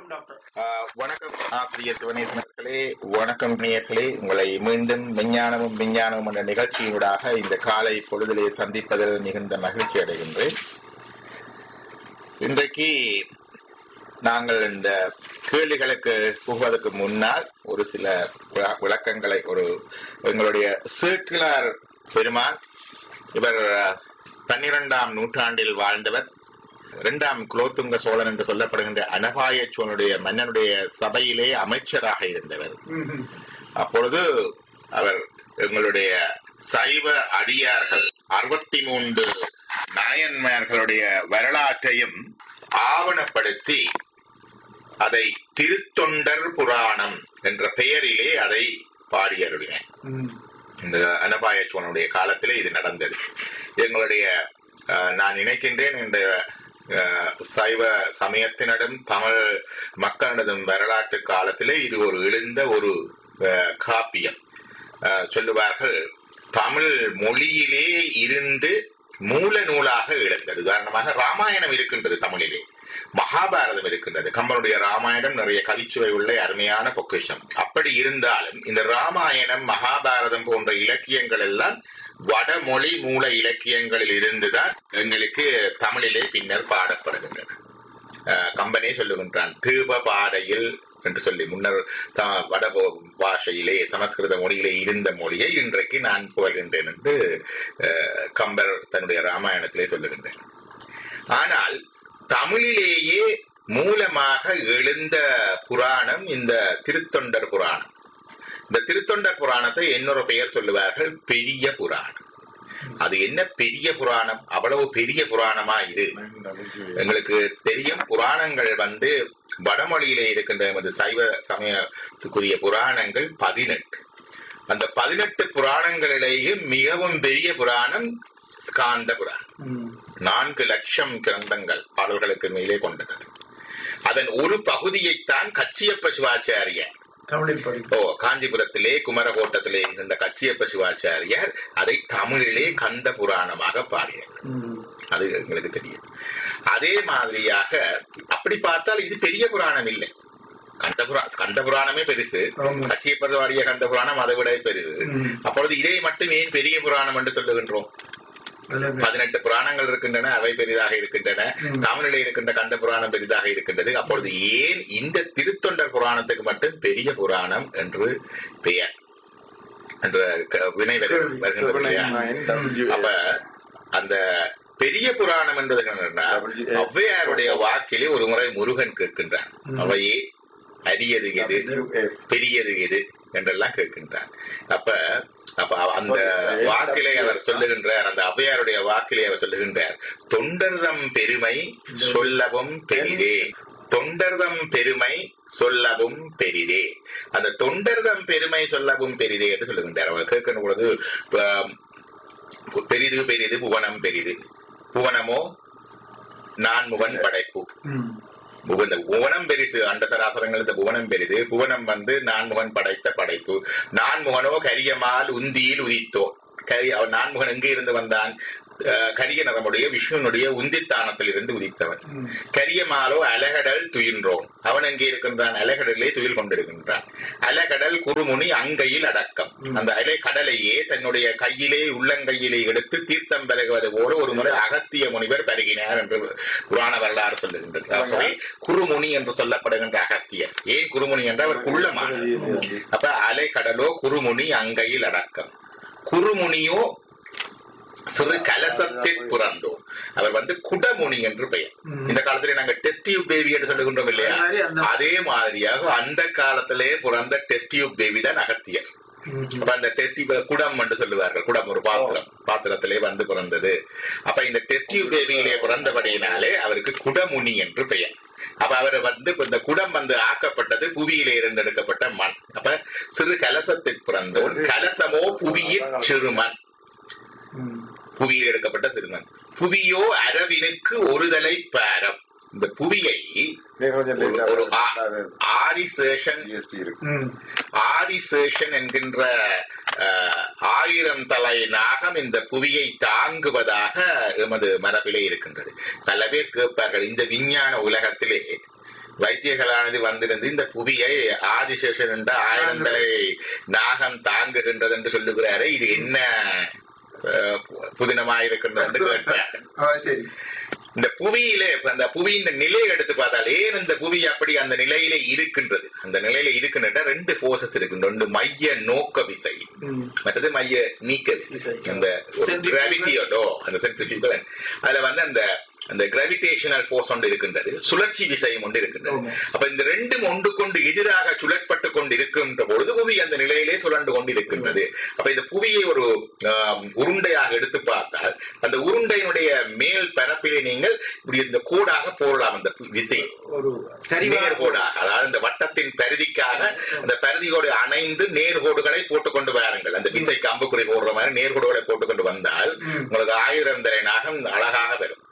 வணக்கம் டாக்டர் ஆஹ் வணக்கம் ஆசிரியர் சிவனேசன் அவர்களே வணக்கம் நேயர்களே உங்களை மீண்டும் விஞ்ஞானமும் விஞ்ஞானமும் என்ற நிகழ்ச்சியூடாக இந்த காலை பொழுதிலே சந்திப்பதில் மிகுந்த மகிழ்ச்சி அடைகின்றேன் இன்றைக்கு நாங்கள் இந்த கேள்விகளுக்கு புகுவதற்கு முன்னால் ஒரு சில விள- விளக்கங்களை ஒரு எங்களுடைய சர்க்குலர் பெருமான் இவர் அஹ், பன்னிரெண்டாம் நூற்றாண்டில் வாழ்ந்தவர் இரண்டாம் குலோத்துங்க சோழன் என்று சொல்லப்படுகின்ற அனபாய சோழனுடைய மன்னனுடைய சபையிலே அமைச்சராக இருந்தவர் அப்பொழுது அவர் எங்களுடைய சைவ அடியார்கள் அறுபத்தி மூன்று நாயன்மார்களுடைய வரலாற்றையும் ஆவணப்படுத்தி அதை திருத்தொண்டர் புராணம் என்ற பெயரிலே அதை பாடியருளினேன் இந்த அனபாய சோழனுடைய காலத்திலே இது நடந்தது எங்களுடைய அஹ், நான் நினைக்கின்றேன் இந்த அஹ், சைவ சமயத்தினடும் தமிழ் மக்களினதும் வரலாற்று காலத்திலே இது ஒரு எழுந்த ஒரு அஹ், காப்பியம் அஹ், சொல்லுவார்கள் தமிழ் மொழியிலே இருந்து மூல நூலாக எழுந்தது உதாரணமாக ராமாயணம் இருக்கின்றது தமிழிலே மகாபாரதம் இருக்கின்றது கம்பனுடைய ராமாயணம் நிறைய கவிச்சுவை உள்ள அருமையான பொக்கிஷம் அப்படி இருந்தாலும் இந்த ராமாயணம் மகாபாரதம் போன்ற இலக்கியங்கள் எல்லாம் வடமொழி மூல இலக்கியங்களில் இருந்துதான் எங்களுக்கு தமிழிலே பின்னர் பாடப்படுகின்றன அஹ் கம்பனே சொல்லுகின்றான் தீப பாடையில் என்று சொல்லி முன்னர் த- வட போ- பாஷையிலே சமஸ்கிருத மொழியிலே இருந்த மொழியை இன்றைக்கு நான் புகழ்கின்றேன் என்று அஹ், கம்பர் தன்னுடைய ராமாயணத்திலே சொல்லுகின்றேன் ஆனால் தமிழிலேயே மூலமாக எழுந்த புராணம் இந்த திருத்தொண்டர் புராணம் இந்த திருத்தொண்டர் புராணத்தை இன்னொரு பெயர் சொல்லுவார்கள் பெரிய புராணம் அது என்ன பெரிய புராணம் அவ்வளவு பெரிய புராணமா இது எங்களுக்கு தெரியும் புராணங்கள் வந்து வடமொழியிலே இருக்கின்ற எமது சைவ சமயத்துக்குரிய புராணங்கள் பதினெட்டு அந்த பதினெட்டு புராணங்களிலேயே மிகவும் பெரிய புராணம் ஸ்காந்த புராணம் நான்கு லட்சம் கிரந்தங்கள் பாடல்களுக்கு மேலே கொண்டது அதன் ஒரு பகுதியைத்தான் கச்சியப்ப சிவாச்சாரியார் தமிழில் படி ஓ காஞ்சிபுரத்திலே குமரகோட்டத்திலே இருந்த கச்சியப்ப சிவாச்சாரியார் அதை தமிழிலே கந்த புராணமாக பாடினார் அது எங்களுக்கு தெரியும் அதே மாதிரியாக அப்படி பார்த்தால் இது பெரிய புராணம் இல்லை கந்த புரா கந்த புராணமே பெருசு ஆமா. கச்சியப்பர் பாடிய கந்த புராணம் அதை விட பெருசு ம். அப்பொழுது இதை மட்டும் ஏன் பெரிய புராணம் என்று சொல்லுகின்றோம் பதினெட்டு புராணங்கள் இருக்கின்றன அவை பெரிதாக இருக்கின்றன ம். தமிழிலே இருக்கின்ற கந்த புராணம் பெரிதாக இருக்கின்றது அப்பொழுது ஏன் இந்த திருத்தொண்டர் புராணத்துக்கு மட்டும் பெரிய புராணம் என்று பெயர் என்ற க- வினை வரு- வருகின்றது இல்லையா? அப்ப அந்த பெரிய புராணம் என்பது என்னன்னா ஔவையாருடைய வாக்கிலே ஒரு முறை முருகன் கேட்கின்றான் ம். அவையே அரியது எது பெரியது எது என்றெல்லாம் கேட்கின்றார் அப்ப அப்ப அவ- அந்த வாக்கிலே அவர் சொல்லுகின்றார் அந்த ஔவையாருடைய வாக்கிலே அவர் சொல்லுகின்றார் தொண்டர்தம் பெருமை சொல்லவும் பெரிதே தொண்டர்தம் பெருமை சொல்லவும் பெரிதே அந்த தொண்டர்தம் பெருமை சொல்லவும் பெரிதே என்று சொல்லுகின்றார் அவர் கேட்கின்ற பொழுது ஆம், பெரிது பெரிது புவனம் பெரிது புவனமோ நான்முகன் படைப்பு புவ- இந்த புவனம் பெரிசு அண்ட சராசரங்கள் இந்த புவனம் பெரிது புவனம் வந்து நான்முகன் படைத்த படைப்பு நான்முகனோ கரியமால் உந்தியில் உதித்தோ கரி அவன் நான்முகன் எங்கே இருந்து வந்தான் அஹ், கரிய நிறமுடைய விஷ்ணுனுடைய உந்தித்தானத்தில் இருந்து உதித்தவன் கரியமாலோ அலகடல் துயின்றோன் அவன் எங்கே இருக்கின்றான் அலகடலே துயில் கொண்டிருக்கின்றான் அலகடல் குறுமுனி அங்கையில் அடக்கம் அந்த அலை கடலையே தன்னுடைய கையிலே உள்ளங்கையிலே எடுத்து தீர்த்தம் பெருகுவது போல ஒரு முறை அகத்திய முனிவர் பெருகினார் என்று புராண வரலாறு சொல்லுகின்றது ஆகவே குறுமுனி என்று சொல்லப்படுகின்ற அகஸ்தியர் ஏன் குறுமுனி என்ற அவர் குள்ளமானவர் அப்ப அலை கடலோ குறுமுனி அங்கையில் அடக்கம் குறுமுனியோ சிறு கலசத்தில் புறந்தோம் அவர் வந்து குடமுனி என்று பெயர் ம். இந்த காலத்திலே நாங்க டெஸ்ட் டியூப் பேபி என்று சொல்லுகின்றோம் இல்லையா அதே மாதிரி அந்த- அதே மாதிரியாக அந்த காலத்திலே பிறந்த டெஸ்ட் டியூப் பேபி தான் அகத்தியர் அப்ப அந்த டெஸ்டி குடம் என்று சொல்லுவார்கள் குடம் ஒரு பாத்திரம் பாத்திரத்திலே வந்து பிறந்தது அப்ப இந்த டெஸ்டி பேபியிலே பிறந்தபடியினாலே அவருக்கு குடமுனி என்று பெயர் அப்ப அவர் வந்து இப்ப இந்த குடம் வந்து ஆக்கப்பட்டது புவியிலே இருந்து எடுக்கப்பட்ட மண் அப்ப சிறு கலசத்தில் பிறந்தோன் கலசமோ புவியில் சிறுமண் புவியில் எடுக்கப்பட்ட சிறுமண் புவியோ அரவினுக்கு ஒருதலை பாரம் இந்த புவியை ஒரு- ஒரு ஆ- ஆதிசேஷன் ஆதிசேஷன் என்கின்ற அஹ், ஆயிரம் தலை நாகம் இந்த புவியை தாங்குவதாக எமது மரபிலே இருக்கின்றது பல பேர் கேட்பார்கள் இந்த விஞ்ஞான உலகத்திலே வைத்தியர்களானது வந்திருந்து இந்த புவியை ஆதிசேஷன் என்ற ஆயிரம் தலை நாகம் தாங்குகின்றது என்று சொல்லுகிறாரு இது என்ன அஹ், புதினமாயிருக்கின்றது என்று கேட்டார் ஆ, சரி இந்த புவியிலே இப்ப அந்த புவியின் நிலையை எடுத்து பார்த்தால் ஏன் இந்த புவி அப்படி அந்த நிலையிலே இருக்கின்றது அந்த நிலையில இருக்கின்ற ரெண்டு போர்சஸ் இருக்கு ஒன்று மைய நோக்க விசை ம். மற்றது மைய நீக்க விசை விசை. அந்த Centrifugal. கிராவிட்டியோடோ அந்த சென்ட்ரிஃபியூகல் அதுல வந்து அந்த அந்த கிராவிடேஷனல் ஃபோர்ஸ் ஒன்று இருக்கின்றது சுழற்சி விசையும் ஒன்று இருக்கின்றது ஆமா. அப்ப இந்த ரெண்டும் ஒன்று கொண்டு எதிராக சுழற்பட்டு கொண்டு இருக்கின்ற பொழுது புவி அந்த நிலையிலே சுழண்டு கொண்டு இருக்கின்றது அப்ப இந்த புவியை ஒரு ஆம், உருண்டையாக எடுத்து பார்த்தால் அந்த உருண்டையினுடைய மேல் பரப்பிலே நீங்கள் இப்படி இந்த கோடாக போடலாம் அந்த விசை ஒரு சரிவாக நேர்கோடாக அதாவது இந்த வட்டத்தின் பரிதிக்காக அந்த பரிதியோடு அணைந்து நேர்கோடுகளை போட்டுக்கொண்டு வாருங்கள் அந்த விசைக்கு அம்புக்குறி போடுற மாதிரி நேர்கோடுகளை போட்டுக்கொண்டு வந்தால் ம். உங்களுக்கு ஆயிரம் தரை நாகம் அழகாக வரும்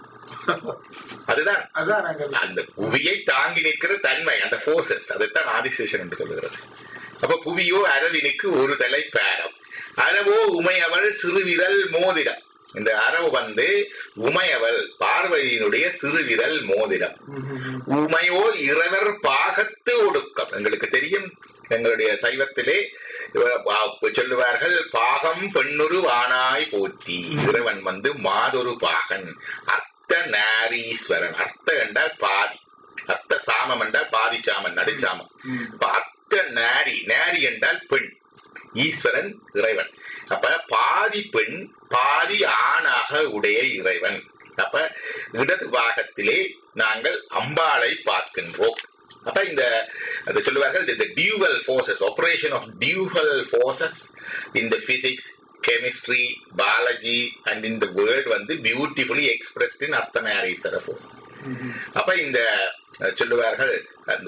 அதுதான் அதான் நாங்க அந்த புவியை தாங்கி நிற்கிற தன்மை அந்த போர்சஸ் அதைத்தான் ஆதிசேஷன் என்று சொல்லுகிறது அப்ப புவியோ அரவினுக்கு ஒரு தலை பேரம் அரவோ உமையவள் சிறுவிரல் மோதிரம் இந்த அரவு வந்து உமையவள் பார்வதியினுடைய சிறுவிரல் மோதிரம் ம், ம், ம். உமையோ இரவர் பாகத்து ஒடுக்கம் எங்களுக்கு தெரியும் எங்களுடைய சைவத்திலே இவ- பா- சொல்லுவார்கள் பாகம் பெண்ணுரு வானாய் போற்றி இறைவன் வந்து மாதொரு பாகன் அர்த்த நாரீஸ்வரன் அர்த்த என்றால் பாதி அர்த்த சாமம் என்றால் பாதி சாமன் நடுச்சாமம் ம். அப்ப அர்த்த நாரி நாரி என்றால் பெண் ஈஸ்வரன் இறைவன் அப்ப பாதி பெண் பாதி ஆணாக உடைய இறைவன் அப்ப இடது பாகத்திலே நாங்கள் அம்பாளை பார்க்கின்றோம் அப்ப இந்த அது சொல்லுவார்கள் இந்த dual forces operation of dual forces இந்த பிசிக்ஸ் கெமிஸ்ட்ரி பாலஜி அண்ட் இந்த வேர்ல்ட் வந்து beautifully expressed in Ardhanarishvara force hmm, hmm. அப்ப இந்த அஹ், சொல்லுவார்கள் அந்த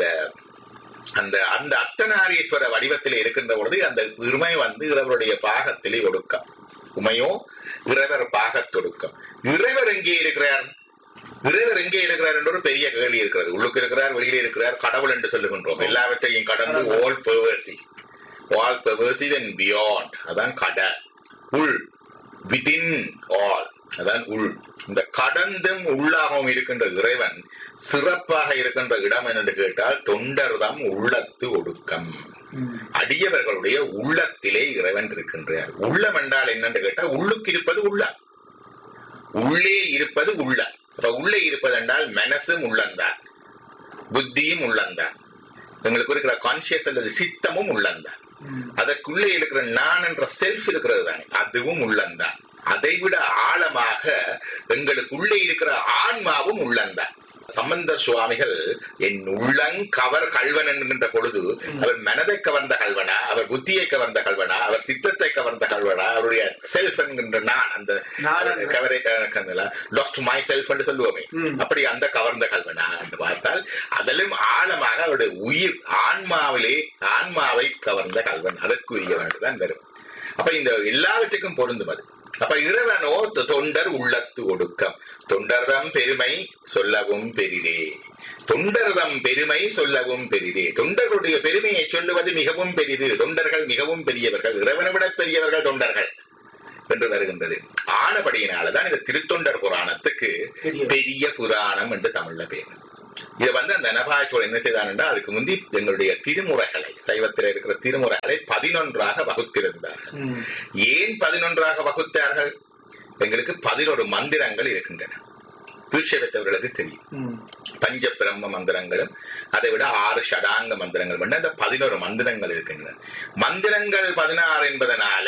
அந்த அந்த அர்த்தநாரீஸ்வர வடிவத்தில் இருக்கின்ற பொழுது அந்த இருமை வந்து இறைவருடைய பாகத்திலே ஒடுக்கம் உமையோ இறைவர் பாகத்தொடுக்கம் இறைவர் எங்கே இருக்கிறார் இறைவர் எங்கே இருக்கிறார் என்ற ஒரு பெரிய கேள்வி இருக்கிறது உள்ளுக்கு இருக்கிறார் வெளியிலே இருக்கிறார் கடவுள் என்று சொல்லுகின்றோம் எல்லாவற்றையும் கடந்து all pervasive all pervasive and beyond அதான் கடல் உள் விதின் ஆல் அதான் உள் இந்த கடந்தும் உள்ளாகவும் இருக்கின்ற இறைவன் சிறப்பாக இருக்கின்ற இடம் என்று கேட்டால் தொண்டர்தம் உள்ளத்து ஒடுக்கம் ம். அடியவர்களுடைய உள்ளத்திலே இறைவன் இருக்கின்றார் உள்ளம் என்றால் என்னன்னு கேட்டா உள்ளுக்கு இருப்பது உள்ளம் உள்ளே இருப்பது உள்ளம் அப்ப உள்ளே இருப்பது என்றால் மனசும் உள்ளந்தான் புத்தியும் உள்ளந்தான் உங்களுக்கு இருக்கிற கான்சியஸ் அல்லது சித்தமும் உள்ளந்தான் ம். அதற்குள்ளே இருக்கிற நான் என்ற செல்ஃப் இருக்கிறது தானே அதுவும் உள்ளந்தான் அதைவிட ஆழமாக எங்களுக்குள்ளே இருக்கிற ஆன்மாவும் உள்ளந்தான் சம்பந்தர் சுவாமிகள் என் உள்ளங்கவர் கல்வன் என்கின்ற பொழுது அவர் மனதை கவர்ந்த கல்வனா அவர் புத்தியை கவர்ந்த கல்வனா அவர் சித்தத்தை கவர்ந்த கல்வனா அவருடைய செல்ஃப் என்கின்ற நான் அந்த நான் என்ற- கவரை லாஸ்ட் மை செல்ஃப் என்று சொல்லுவோமே ம். அப்படி அந்த கவர்ந்த கல்வனா என்று பார்த்தால் அதிலும் ஆழமாக அவருடைய உயிர் ஆன்மாவிலே ஆன்மாவை கவர்ந்த கல்வன் அதற்குரியவன் தான் வரும் அப்ப இந்த எல்லாவற்றுக்கும் பொருந்தும் அது அப்ப இறைவனோ தொ- தொண்டர் உள்ளத்து ஒடுக்கம் தொண்டர்தம் பெருமை சொல்லவும் பெரிதே தொண்டர்தம் பெருமை சொல்லவும் பெரிதே தொண்டர்களுடைய பெருமையை சொல்லுவது மிகவும் பெரிது தொண்டர்கள் மிகவும் பெரியவர்கள் இறைவனை விட பெரியவர்கள் தொண்டர்கள் என்று வருகின்றது ஆனபடியினாலதான் இந்த திருத்தொண்டர் புராணத்துக்கு பெரிய- பெரிய புராணம் என்று தமிழ்ல பேர் இது வந்து அந்த நபாய்ச்சோர் என்ன செய்தான்டா அதுக்கு முந்தி எங்களுடைய திருமுறைகளை சைவத்தில் இருக்கிற திருமுறைகளை பதினொன்றாக வகுத்திருந்தார்கள் ம். ஏன் பதினொன்றாக வகுத்தார்கள் எங்களுக்கு பதினொரு மந்திரங்கள் இருக்கின்றன தீட்சை பெற்றவர்களுக்கு தெரியும் ம். பஞ்ச பிரம்ம மந்திரங்களும் அதை விட ஆறு ஷடாங்க மந்திரங்கள் பண்ண அந்த பதினோரு மந்திரங்கள் இருக்கின்றன மந்திரங்கள் பதினாறு என்பதனால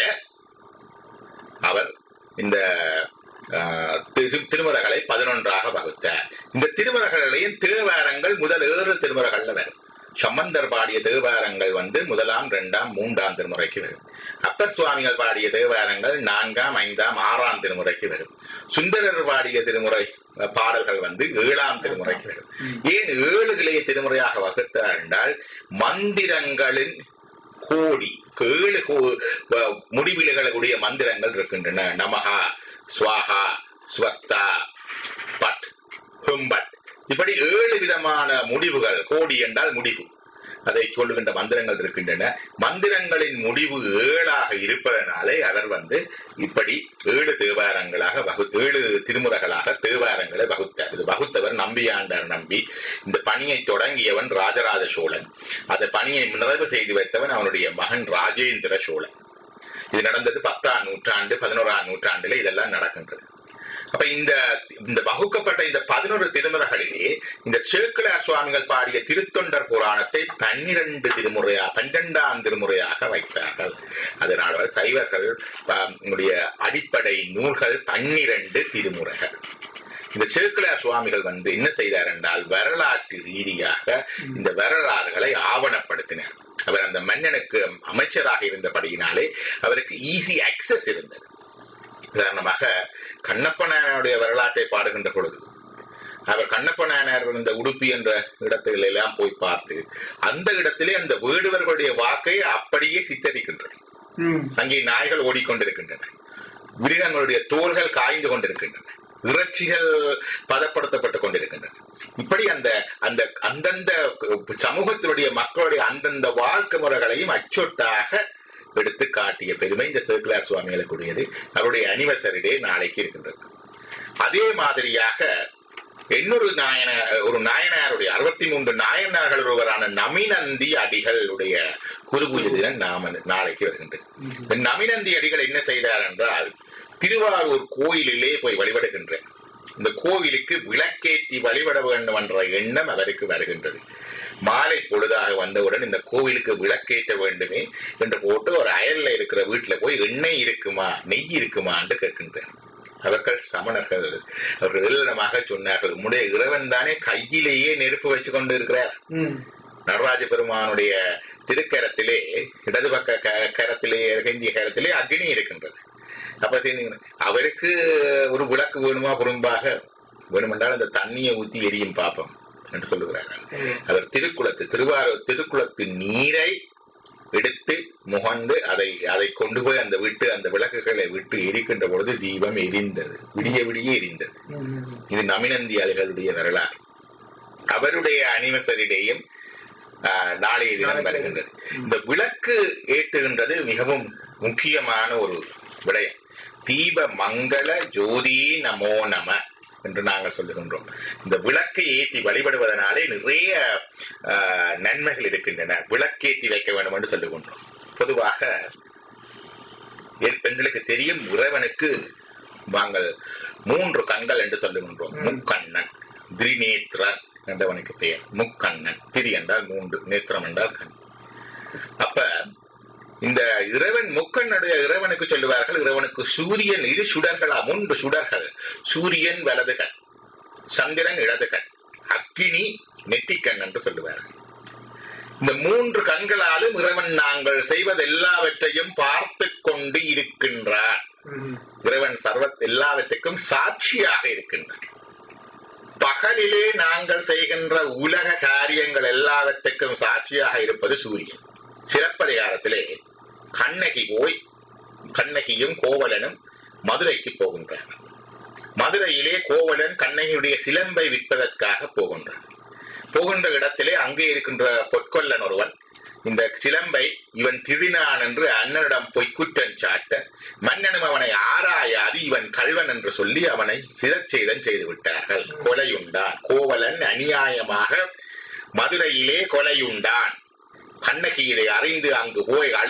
அவர் இந்த ஆஹ், திரு- திருமுறைகளை பதினொன்றாக வகுத்தார் இந்த திருமுறைகளையும் தேவாரங்கள் முதல் ஏழு திருமுறைகள்ல வரும் சம்பந்தர் பாடிய தேவாரங்கள் வந்து முதலாம் இரண்டாம் மூன்றாம் திருமுறைக்கு வரும் அப்பர் சுவாமிகள் பாடிய தேவாரங்கள் நான்காம் ஐந்தாம் ஆறாம் திருமுறைக்கு வரும் சுந்தரர் பாடிய திருமுறை அஹ், பாடல்கள் வந்து ஏழாம் திருமுறைக்கு வரும் ஏன் ஏழு கிளைய திருமுறையாக வகுத்தார் என்றால் மந்திரங்களின் கோடி ஏழு கோ- வ- முடிவிலுகளுடைய மந்திரங்கள் இருக்கின்றன நமஹா ஸ்வாஹா ஸ்வஸ்தா பட் ஹும்பட் இப்படி ஏழு விதமான முடிவுகள் கோடி என்றால் முடிவு அதை சொல்லுகின்ற மந்திரங்கள் இருக்கின்றன மந்திரங்களின் முடிவு ஏழாக இருப்பதனாலே அவர் வந்து இப்படி ஏழு தேவாரங்களாக வகு ஏழு திருமுறைகளாக தேவாரங்களை வகுத்தார் இது வகுத்தவர் நம்பியாண்டார் நம்பி இந்த பணியை தொடங்கியவன் ராஜராஜ சோழன் அந்த பணியை நிறைவு செய்து வைத்தவன் அவனுடைய மகன் ராஜேந்திர சோழன் இது நடந்தது பத்தாம் நூற்றாண்டு பதினோராம் நூற்றாண்டுல இதெல்லாம் நடக்கின்றது அப்ப இந்த இந்த வகுக்கப்பட்ட இந்த பதினோரு திருமுறைகளிலே இந்த சேக்கிழார் சுவாமிகள் பாடிய திருத்தொண்டர் புராணத்தை பன்னிரண்டு திருமுறையா பன்னிரெண்டாம் திருமுறையாக வைத்தார்கள் அதனால் சைவர்கள் ஆஹ், உடைய அடிப்படை நூல்கள் பன்னிரண்டு திருமுறைகள் இந்த சேக்கிழார் சுவாமிகள் வந்து என்ன செய்தார் என்றால் வரலாற்று ரீதியாக இந்த வரலாறுகளை ஆவணப்படுத்தினார் அவர் அந்த மன்னனுக்கு அமைச்சராக இருந்தபடியினாலே அவருக்கு ஈஸி அக்சஸ் இருந்தது உதாரணமாக கண்ணப்ப நாயனாருடைய வரலாற்றை பாடுகின்ற பொழுது அவர் கண்ணப்ப நாயனார் இருந்த உடுப்பி என்ற இடத்துல எல்லாம் போய் பார்த்து அந்த இடத்திலே அந்த வேடுவர்களுடைய வாக்கை அப்படியே சித்தரிக்கின்றது ம். அங்கே நாய்கள் ஓடிக்கொண்டிருக்கின்றன மிருகங்களுடைய தோள்கள் காய்ந்து கொண்டிருக்கின்றன இறைச்சிகள் பதப்படுத்தப்பட்டுக் கொண்டிருக்கின்றன இப்படி அந்த அந்த அந்தந்த சமூகத்தினுடைய மக்களுடைய அந்தந்த வாழ்க்கை முறைகளையும் அச்சொட்டாக எடுத்து காட்டிய பெருமை இந்த சேக்கிலார் சுவாமிகளுக்குரியது அவருடைய அனிவர்சரி டே நாளைக்கு இருக்கின்றது அதே மாதிரியாக இன்னொரு நாயன ஒரு நாயனாருடைய அறுபத்தி மூன்று நாயனார்கள் ஒருவரான நமினந்தி அடிகளுடைய குருபூஜை தினம் நாம நாளைக்கு வருகின்றது இந்த நமினந்தி அடிகள் என்ன செய்தார் என்றால் திருவாரூர் கோயிலிலே போய் வழிபடுகின்ற இந்த கோவிலுக்கு விளக்கேற்றி வழிபட வேண்டும் என்ற எண்ணம் அவருக்கு வருகின்றது மாலை பொழுதாக வந்தவுடன் இந்த கோவிலுக்கு விளக்கேற்ற வேண்டுமே என்று போட்டு ஒரு அயல்ல இருக்கிற வீட்டுல போய் எண்ணெய் இருக்குமா நெய் இருக்குமா என்று கேட்கின்றார் அவர்கள் சமணர்கள் அவர்கள் எழுதமாக சொன்னார்கள் உம்முடைய இறைவன் தானே கையிலேயே நெருப்பு வச்சு கொண்டு இருக்கிறார் ம். நடராஜ பெருமானுடைய திருக்கரத்திலே இடது பக்க க- கரத்திலே இந்திய கரத்திலே அக்னி இருக்கின்றது அப்ப தெரியுங்க, அவருக்கு ஒரு விளக்கு வேணுமா குறும்பாக வேணுமென்றால் அந்த தண்ணியை ஊத்தி எரியும் பாப்போம் என்று சொல்லுகிறார்கள் அவர் திருக்குளத்து திருவாரூர் திருக்குளத்து நீரை எடுத்து முகந்து அதை அதை கொண்டு போய் அந்த விட்டு அந்த விளக்குகளை விட்டு எரிக்கின்ற பொழுது தீபம் எரிந்தது விடிய விடிய எரிந்தது ம். இது நமினந்தி அலைகளுடைய வரலாறு அவருடைய அனிவர்சரிடையும் நாளைய தினம் வருகின்றது இந்த விளக்கு ஏற்றுகின்றது மிகவும் முக்கியமான ஒரு விடயம் தீப மங்கள ஜோதி நமோ நம என்று நாங்கள் சொல்லுகின்றோம் இந்த விளக்கை ஏற்றி வழிபடுவதனாலே நிறைய ஆஹ், நன்மைகள் இருக்கின்றன விளக்கேற்றி வைக்க வேண்டும் என்று சொல்லுகின்றோம் பொதுவாக எ- எங்களுக்கு தெரியும் இறைவனுக்கு நாங்கள் மூன்று கண்கள் என்று சொல்லுகின்றோம் முக்கண்ணன் திரிநேத்திரன் என்றவனுக்கு பெயர் முக்கண்ணன் திரி என்றால் மூன்று நேத்திரம் என்றால் கண் அப்ப இந்த இறைவன் முக்கண்ணுடைய இறைவனுக்கு சொல்லுவார்கள் இறைவனுக்கு சூரியன் இரு சுடர்களா மூன்று சுடர்கள் சூரியன் வலது கண் சந்திரன் இடது கண் அக்கினி நெற்றிக்கண் என்று சொல்லுவார்கள் இந்த மூன்று கண்களாலும் இறைவன் நாங்கள் செய்வது எல்லாவற்றையும் பார்த்து கொண்டு இருக்கின்றார் ம். இறைவன் சர்வ எல்லாவற்றுக்கும் சாட்சியாக இருக்கின்றான் பகலிலே நாங்கள் செய்கின்ற உலக காரியங்கள் எல்லாவற்றுக்கும் சாட்சியாக இருப்பது சூரியன் சிலப்பதிகாரத்திலே கண்ணகி போய் கண்ணகியும் கோவலனும் மதுரைக்கு போகின்றார் மதுரையிலே கோவலன் கண்ணகியுடைய சிலம்பை விற்பதற்காக போகின்றான் போகின்ற இடத்திலே அங்கே இருக்கின்ற பொற்கொல்லன் ஒருவன் இந்த சிலம்பை இவன் திருடினான் என்று அண்ணனிடம் பொய் குற்றம் சாட்ட மன்னனும் அவனை ஆராயாது இவன் கல்வன் என்று சொல்லி அவனை சிரச்சேதம் செய்து விட்டார்கள் கொலையுண்டான் கோவலன் அநியாயமாக மதுரையிலே கொலையுண்டான் கண்ணகி இதை அறிந்து அங்கு போய் அழு